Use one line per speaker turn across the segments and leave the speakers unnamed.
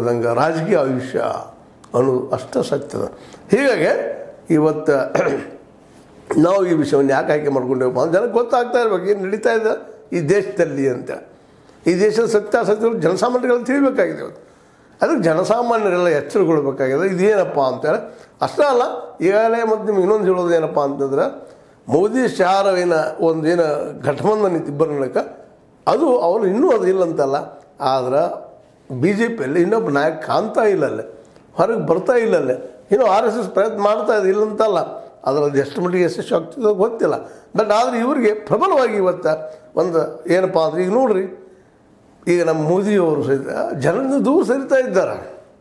ಅದಂಗೆ ರಾಜಕೀಯ ಆಯುಷ್ಯ ಅನ್ನೋದು ಅಷ್ಟ ಸತ್ಯದ ಹೀಗಾಗಿ ಇವತ್ತು ನಾವು ಈ ವಿಷಯವನ್ನು ಯಾಕೆ ಆಯ್ಕೆ ಮಾಡ್ಕೊಂಡೇವಪ್ಪ ಅಂತ ಜನಕ್ಕೆ ಗೊತ್ತಾಗ್ತಾ ಇರ್ಬೇಕು ಏನು ನಡೀತಾ ಇದೆ ಈ ದೇಶದಲ್ಲಿ ಅಂತ ಈ ದೇಶದ ಸತ್ಯಾಸತ್ಯಗಳು ಜನಸಾಮಾನ್ಯರಲ್ಲಿ ತಿಳಿಬೇಕಾಗಿದೆ ಇವತ್ತು ಅದಕ್ಕೆ ಜನಸಾಮಾನ್ಯರೆಲ್ಲ ಎಚ್ಚರಗೊಳ್ಬೇಕಾಗಿದೆ ಇದೇನಪ್ಪ ಅಂತೇಳಿ ಅಷ್ಟೇ ಅಲ್ಲ ಈಗಾಗಲೇ ಮತ್ತು ನಿಮ್ಗೆ ಇನ್ನೊಂದು ಹೇಳೋದು ಏನಪ್ಪ ಅಂತಂದ್ರೆ ಮೋದಿ ಶಾರ ಏನ ಒಂದು ಏನು ಘಟಬಂಧನ ಇತ್ತು ಇಬ್ಬರ ನಡಕ ಅದು ಅವರು ಇನ್ನೂ ಅದು ಇಲ್ಲ ಅಂತಲ್ಲ ಆದ್ರೆ ಬಿ ಜೆ ಪಿಯಲ್ಲಿ ಇನ್ನೊಬ್ಬ ನಾಯಕ ಕಾಣ್ತಾ ಇಲ್ಲ ಅಲ್ಲೇ ಹೊರಗೆ ಬರ್ತಾ ಇಲ್ಲ ಅಲ್ಲೇ ಇನ್ನೂ ಆರ್ ಎಸ್ ಎಸ್ ಪ್ರಯತ್ನ ಮಾಡ್ತಾ ಇದೆ ಇಲ್ಲ ಅಂತಲ್ಲ ಅದರಲ್ಲಿ ಎಷ್ಟು ಮಟ್ಟಿಗೆ ಯಶಸ್ವಿ ಆಗ್ತಿದೋ ಗೊತ್ತಿಲ್ಲ ಬಟ್ ಆದರೆ ಇವರಿಗೆ ಪ್ರಬಲವಾಗಿ ಇವತ್ತು ಒಂದು ಏನಪ್ಪ ಅಂದ್ರೆ ಈಗ ನೋಡ್ರಿ ಈಗ ನಮ್ಮ ಮೋದಿಯವರು ಸಹಿತ ಜನರಿಂದ ದೂರ ಸರಿತಾ ಇದ್ದಾರೆ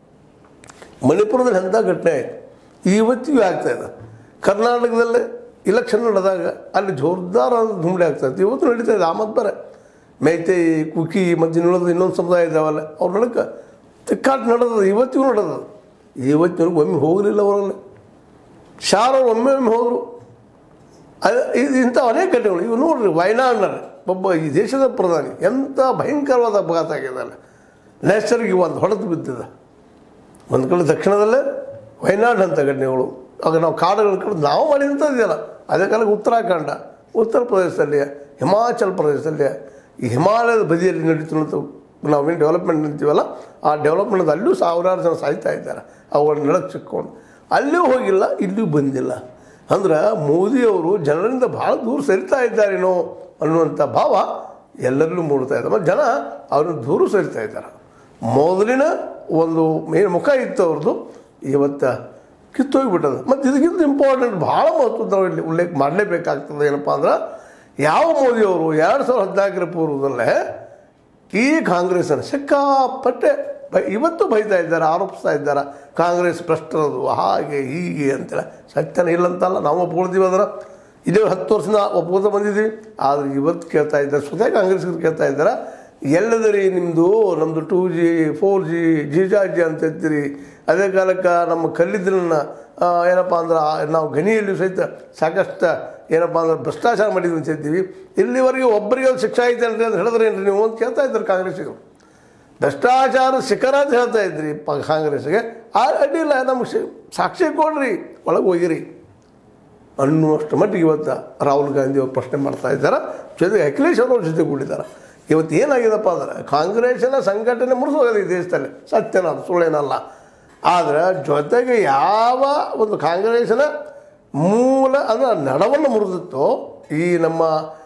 ಮಣಿಪುರದಲ್ಲಿ ಎಂಥ ಘಟನೆ ಆಯಿತು ಇವತ್ತಿಗೂ ಆಗ್ತಾ ಇದೆ ಕರ್ನಾಟಕದಲ್ಲೇ ಇಲೆಕ್ಷನ್ ನಡೆದಾಗ ಅಲ್ಲಿ ಜೋರ್ದಾರ ಧುಮ್ಡೆ ಆಗ್ತಾ ಇತ್ತು ಇವತ್ತು ನಡೀತಾ ಇದೆ ಆ ಮತ್ತು ಬರ ಮೈತೈ ಕುಕಿ ಮತ್ತು ಇನ್ನುಳಿದ ಇನ್ನೊಂದು ಸಮುದಾಯ ಇದ್ದಾವಲ್ಲ ಅವ್ರ ನಡಕ ತಿಕ್ಕಾಟ ನಡೆದದು ಇವತ್ತಿಗೂ ನಡೆದದು ಇವತ್ತಿನವರೆಗೂ ಒಮ್ಮೆ ಹೋಗಲಿಲ್ಲ ಅವರಲ್ಲಿ ಶಾರ ಒಮ್ಮೆ ಒಮ್ಮೆ ಹೋದರು ಅದು ಇದು ಇಂಥ ಅನೇಕ ಘಟನೆಗಳು ಇವು ನೋಡ್ರಿ ವಯನಾಡ್ನಲ್ಲಿ ಒಬ್ಬ ಈ ದೇಶದ ಪ್ರಧಾನಿ ಎಂಥ ಭಯಂಕರವಾದ ಅಪಘಾತ ಆಗಿದಲ್ಲ ನೇಚರ್ಗೆ ಒಂದು ಹೊಡೆದು ಬಿದ್ದಿದೆ ಒಂದು ಕಡೆ ದಕ್ಷಿಣದಲ್ಲೇ ವಯನಾಡ್ ಅಂತ ಘಟನೆಗಳು ಆಗ ನಾವು ಕಾಡುಗಳ ಕಡೆ ನಾವು ಮಾಡಿದಂಥದ್ದಿಲ್ಲ ಅದೇ ಕಾಲಕ್ಕೆ ಉತ್ತರಾಖಂಡ ಉತ್ತರ ಪ್ರದೇಶದಲ್ಲಿ ಹಿಮಾಚಲ ಪ್ರದೇಶದಲ್ಲಿ ಈ ಹಿಮಾಲಯದ ಬದಿಯಲ್ಲಿ ನಡೀತಿರುವಂಥ ನಾವೇನು ಡೆವಲಪ್ಮೆಂಟ್ ಅಂತೀವಲ್ಲ ಆ ಡೆವಲಪ್ಮೆಂಟ್ ಅಲ್ಲೂ ಸಾವಿರಾರು ಜನ ಸಾಯ್ತಾ ಇದ್ದಾರೆ ಅವುಗಳನ್ನ ನಡಕ್ಕೆ ಸಿಕ್ಕೊಂಡು ಅಲ್ಲೂ ಹೋಗಿಲ್ಲ ಇಲ್ಲೂ ಬಂದಿಲ್ಲ ಅಂದ್ರೆ ಮೋದಿಯವರು ಜನರಿಂದ ಭಾಳ ದೂರ ಸರಿತಾ ಇದ್ದಾರೇನೋ ಅನ್ನುವಂಥ ಭಾವ ಎಲ್ಲರಲ್ಲೂ ಮೂಡ್ತಾ ಇದೆ ಮತ್ತು ಜನ ಅವ್ರನ್ನ ದೂರ ಸರಿತಾ ಇದ್ದಾರೆ ಮೊದಲಿನ ಒಂದು ಏನು ಮುಖ ಇತ್ತು ಅವ್ರದ್ದು ಇವತ್ತು ಕಿತ್ತೋಗ್ಬಿಟ್ಟದ ಮತ್ತು ಇದಕ್ಕಿಂತ ಇಂಪಾರ್ಟೆಂಟ್ ಭಾಳ ಮಹತ್ವದ ನಾವು ಇಲ್ಲಿ ಉಲ್ಲೇಖ ಮಾಡಲೇಬೇಕಾಗ್ತದೆ ಏನಪ್ಪ ಅಂದ್ರೆ ಯಾವ ಮೋದಿಯವರು ಎರಡು ಸಾವಿರದ ಹದಿನಾಲ್ಕರ ಪೂರ್ವದಲ್ಲೇ ಈ ಕಾಂಗ್ರೆಸ್ಸನ್ನು ಸಿಕ್ಕಾಪಟ್ಟೆ ಬೈ ಇವತ್ತು ಬೈತಾ ಇದ್ದಾರೆ ಆರೋಪಿಸ್ತಾ ಇದ್ದಾರೆ ಕಾಂಗ್ರೆಸ್ ಭ್ರಷ್ಟರದು ಹಾಗೆ ಹೀಗೆ ಅಂತೇಳಿ ಸತ್ಯನ ಇಲ್ಲಂತಲ್ಲ ನಾವು ಒಪ್ಕೊಳ್ತೀವಿ ಅದರ ಇದೇ ಹತ್ತು ವರ್ಷದಿಂದ ಒಪ್ಕೋತ ಬಂದಿದ್ದೀವಿ ಆದರೆ ಇವತ್ತು ಕೇಳ್ತಾ ಇದ್ದಾರೆ ಸ್ವತಃ ಕಾಂಗ್ರೆಸ್ಗೆ ಕೇಳ್ತಾ ಇದ್ದಾರೆ ಎಲ್ಲದರಿ ನಿಮ್ಮದು ನಮ್ಮದು two G four G G ಅಂತ ಹೇಳ್ತೀರಿ ಅದೇ ಕಾಲಕ್ಕೆ ನಮ್ಮ ಕಲ್ಲಿದ್ದಲನ್ನ ಆ, ಏನಪ್ಪ ಅಂದ್ರೆ ಆ ನಾವು ಗಣಿಯಲ್ಲಿ ಸಹಿತ ಸಾಕಷ್ಟು ಏನಪ್ಪ ಅಂದ್ರೆ ಭ್ರಷ್ಟಾಚಾರ ಮಾಡಿದ್ವಿ ಅಂತ ಹೇಳ್ತೀವಿ ಇಲ್ಲಿವರೆಗೆ ಒಬ್ಬರಿಗೆ ಒಂದು ಶಿಕ್ಷೆ ಆಯ್ತು ಅಂತ ಹೇಳಿದ್ರೆ ಏನ್ರಿ ನೀವು ಅಂತ ಕೇಳ್ತಾ ಇದ್ದಾರೆ ಕಾಂಗ್ರೆಸ್ಸಿಗರು ಭ್ರಷ್ಟಾಚಾರ ಶಿಖರ ಅಂತ ಹೇಳ್ತಾ ಇದ್ರಿ ಪ ಕಾಂಗ್ರೆಸ್ಗೆ ಆ ಅಡ್ಡಿಲ್ಲ ನಮ್ಗೆ ಶಿ- ಸಾಕ್ಷಿ ಕೊಡ್ರಿ ಒಳಗೆ ಹೋಗಿರಿ ಅನ್ನುವಷ್ಟು ಮಟ್ಟಿಗೆ ಇವತ್ತು ರಾಹುಲ್ ಗಾಂಧಿ ಅವರು ಪ್ರಶ್ನೆ ಮಾಡ್ತಾ ಇದ್ದಾರೆ ಜೊತೆಗೆ ಅಖಿಲೇಶ್ ಅವರು ಅವ್ರ ಜೊತೆ ಕೂಡಿದ್ದಾರೆ ಇವತ್ತು ಏನಾಗಿದೆಪ್ಪ ಅಂದ್ರೆ ಕಾಂಗ್ರೆಸ್ಸಿನ ಸಂಘಟನೆ ಮುರಿಸೋಗಿದೆ ಈ ದೇಶದಲ್ಲಿ ಸತ್ಯನ ಅದು ಸುಳ್ಳೇನಲ್ಲ ಆದರೆ ಜೊತೆಗೆ ಯಾವ ಒಂದು ಕಾಂಗ್ರೆಸ್ಸಿನ ಮೂಲ ಅಂದರೆ ನಡವನ್ನು ಮುರಿದಿತ್ತೋ ಈ ನಮ್ಮ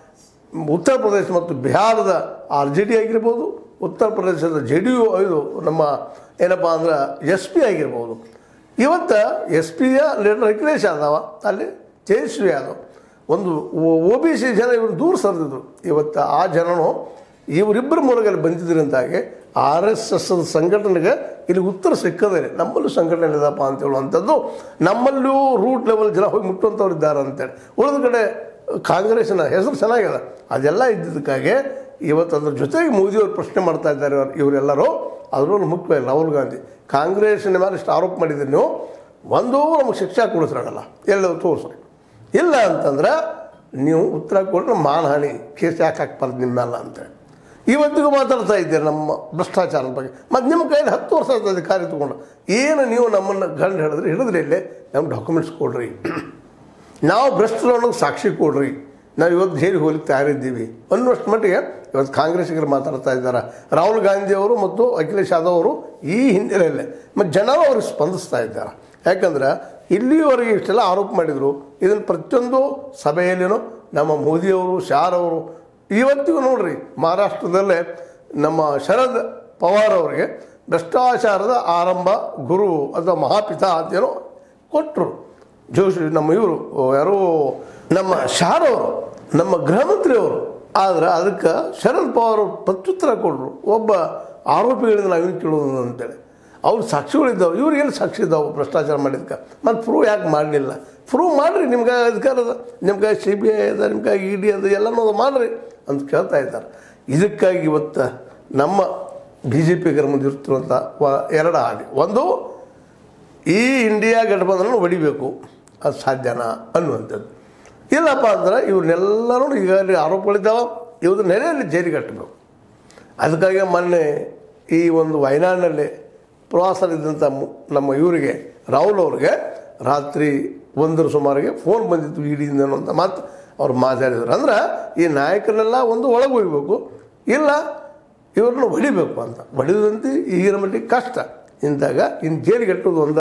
ಉತ್ತರ ಪ್ರದೇಶ ಮತ್ತು ಬಿಹಾರದ ಆರ್ ಜೆ ಡಿ ಆಗಿರ್ಬೋದು ಉತ್ತರ ಪ್ರದೇಶದ ಜೆ ಡಿ ಯು ಇದು ನಮ್ಮ ಏನಪ್ಪ ಅಂದ್ರೆ ಎಸ್ ಪಿ ಆಗಿರ್ಬೋದು ಇವತ್ತು ಎಸ್ ಪಿಯ ಲೀಡರ್ ಅಖಿಲೇಶ್ ಯಾದವ ಅಲ್ಲಿ ತೇಜಸ್ವಿ ಯಾದವ್ ಒಂದು ಒ ಬಿ ಸಿ ಜನ ಇವರು ದೂರ ಸರಿದಿದ್ರು ಇವತ್ತು ಆ ಜನನು ಇವರಿಬ್ಬರ ಮೂಲಕ ಅಲ್ಲಿ ಬಂದಿದ್ರು ಅಂತಾಗಿ ಆರ್ ಎಸ್ ಎಸ್ ಸಂಘಟನೆಗೆ ಇಲ್ಲಿ ಉತ್ತರ ಸಿಕ್ಕದೇ ನಮ್ಮಲ್ಲೂ ಸಂಘಟನೆ ಇದಪ್ಪ ಅಂತ ಹೇಳುವಂಥದ್ದು ನಮ್ಮಲ್ಲೂ ರೂಟ್ ಲೆವೆಲ್ ಜನ ಹೋಗಿ ಮುಟ್ಟುವಂಥವ್ರು ಇದ್ದಾರೆ ಅಂತೇಳಿ ಉಳಿದ ಕಡೆ ಕಾಂಗ್ರೆಸ್ಸಿನ ಹೆಸರು ಚೆನ್ನಾಗಿದೆ ಅದೆಲ್ಲ ಇದ್ದಿದ್ದಕ್ಕಾಗಿ ಇವತ್ತು ಅದ್ರ ಜೊತೆಗೆ ಮೋದಿಯವರು ಪ್ರಶ್ನೆ ಮಾಡ್ತಾ ಇದ್ದಾರೆ ಇವ್ರು- ಇವರೆಲ್ಲರೂ ಅದರಲ್ಲೂ ಮುಖ್ಯವಾಗಿ ರಾಹುಲ್ ಗಾಂಧಿ ಕಾಂಗ್ರೆಸ್ಸಿನ ಮೇಲೆ ಇಷ್ಟು ಆರೋಪ ಮಾಡಿದ್ದೀರಿ ನೀವು ಒಂದೂ ನಮಗೆ ಶಿಕ್ಷೆ ಕೊಡಿಸ್ರಾಗಲ್ಲ ಎಲ್ಲರೂ ತೋರಿಸ್ರಿ ಇಲ್ಲ ಅಂತಂದ್ರೆ ನೀವು ಉತ್ತರ ಕೊಟ್ಟರೆ ಮಾನಹಾನಿ ಕೇಸ್ ಯಾಕೆ ಹಾಕ್ಬಾರ್ದು ನಿಮ್ಮ ಮೇಲೆ ಅಂತೇಳಿ ಇವತ್ತಿಗೂ ಮಾತಾಡ್ತಾ ಇದ್ದೀರಿ ನಮ್ಮ ಭ್ರಷ್ಟಾಚಾರದ ಬಗ್ಗೆ ಮತ್ತು ನಿಮ್ಮ ಕೈಯಲ್ಲಿ ಹತ್ತು ವರ್ಷ ಆಯ್ತು ಅಧಿಕಾರ ತಗೊಂಡು ಏನು ನೀವು ನಮ್ಮನ್ನು ಗಂಡು ಹಿಡಿದ್ರಿ ಹಿಡಿದ್ರಿ ಇಲ್ಲೇ ನಮ್ಮ ಡಾಕ್ಯುಮೆಂಟ್ಸ್ ಕೊಡ್ರಿ ನಾವು ಭ್ರಷ್ಟರು ಅನ್ನೋದು ಸಾಕ್ಷಿ ಕೊಡ್ರಿ ನಾವು ಇವತ್ತು ಜೈಲಿಗೆ ಹೋಗ್ಲಿಕ್ಕೆ ತಯಾರಿದ್ದೀವಿ ಅನ್ನುವಷ್ಟು ಮಟ್ಟಿಗೆ ಇವತ್ತು ಕಾಂಗ್ರೆಸ್ಸಿಗರು ಮಾತಾಡ್ತಾ ಇದ್ದಾರೆ ರಾಹುಲ್ ಗಾಂಧಿ ಅವರು ಮತ್ತು ಅಖಿಲೇಶ್ ಯಾದವ್ ಅವರು ಈ ಹಿನ್ನೆಲೆಯಲ್ಲೇ ಮತ್ತು ಜನರು ಅವ್ರಿಗೆ ಸ್ಪಂದಿಸ್ತಾ ಇದ್ದಾರೆ ಯಾಕಂದ್ರೆ ಇಲ್ಲಿವರೆಗೆ ಇಷ್ಟೆಲ್ಲ ಆರೋಪ ಮಾಡಿದರು ಇದನ್ನು ಪ್ರತಿಯೊಂದು ಸಭೆಯಲ್ಲಿನೂ ನಮ್ಮ ಮೋದಿಯವರು ಶಾರವರು ಇವತ್ತಿಗೂ ನೋಡ್ರಿ ಮಹಾರಾಷ್ಟ್ರದಲ್ಲೇ ನಮ್ಮ ಶರದ್ ಪವಾರ್ ಅವರಿಗೆ ಭ್ರಷ್ಟಾಚಾರದ ಆರಂಭ ಗುರು ಅಥವಾ ಮಹಾಪಿತ ಅಂತೇನೋ ಕೊಟ್ಟರು ಜೋಶಿ ನಮ್ಮ ಇವರು ಯಾರೋ ನಮ್ಮ ಶಾರವರು ನಮ್ಮ ಗೃಹ ಮಂತ್ರಿಯವರು ಆದ್ರೆ ಅದಕ್ಕೆ ಶರದ್ ಪವಾರ್ ಅವರು ಪ್ರತ್ಯುತ್ತರ ಕೊಟ್ಟರು ಒಬ್ಬ ಆರೋಪಿಗಳಿಂದ ನಾವೇನು ಕೇಳೋದು ಅಂತೇಳಿ ಅವ್ರು ಸಾಕ್ಷಿಗಳಿದ್ದಾವೆ ಇವ್ರಿಗೆ ಎಲ್ಲಿ ಸಾಕ್ಷಿ ಇದ್ದಾವೆ ಭ್ರಷ್ಟಾಚಾರ ಮಾಡಿದ್ಕೆ ಮತ್ತು ಪ್ರೂವ್ ಯಾಕೆ ಮಾಡಲಿಲ್ಲ ಪ್ರೂವ್ ಮಾಡಿರಿ ನಿಮ್ಗೆ ಅಧಿಕಾರ ಅದ ನಿಮ್ಗೆ ಸಿ ಬಿ ಐ ಅದ ನಿಮ್ಗೆ ಇ ಡಿ ಅದ ಎಲ್ಲನೂ ಅದು ಮಾಡಿರಿ ಅಂತ ಕೇಳ್ತಾ ಇದ್ದಾರೆ ಇದಕ್ಕಾಗಿ ಇವತ್ತು ನಮ್ಮ ಬಿ ಜೆ ಪಿಗರ ಮುಂದೆ ಇರ್ತಿರುವಂಥ ವ- ಎರಡು ಹಾದಿ ಒಂದು ಈ ಇಂಡಿಯಾ ಗಠಬಂಧನ ಹೊಡಿಬೇಕು ಅದು ಸಾಧ್ಯನಾ ಅನ್ನುವಂಥದ್ದು ಇಲ್ಲಪ್ಪ ಅಂದ್ರೆ ಇವ್ರನ್ನೆಲ್ಲರೂ ಈಗಾಗಲೇ ಆರೋಪಗಳಿದ್ದಾವೆ ಇವ್ರ ನೆಲೆಯಲ್ಲಿ ಜೈಲಿಗೆ ಕಟ್ಟಬೇಕು ಅದಕ್ಕಾಗಿ ಮೊನ್ನೆ ಈ ಒಂದು ವಯನಾಡಿನಲ್ಲಿ ಪ್ರವಾಸದಲ್ಲಿದ್ದಂಥ ಮು- ನಮ್ಮ ಇವರಿಗೆ ರಾಹುಲ್ ಅವ್ರಿಗೆ ರಾತ್ರಿ ಒಂದರ ಸುಮಾರಿಗೆ ಫೋನ್ ಬಂದಿತ್ತು ಇಡಿಯಿಂದ ಅಂತ ಮಾತು ಅವ್ರು ಮಾತಾಡಿದ್ರು ಅಂದ್ರೆ ಈ ನಾಯಕರನ್ನೆಲ್ಲ ಒಂದು ಒಳಗೆ ಹೋಗ್ಬೇಕು ಇಲ್ಲ ಇವ್ರನ್ನ ಹೊಡಿಬೇಕು ಅಂತ ಹೊಡಿದಂತೆ ಈಗಿನ ಮಟ್ಟಿಗೆ ಕಷ್ಟ ಇಂದಾಗ ಇನ್ನು ಜೈಲಿಗೆ ಕಟ್ಟೋದು ಒಂದು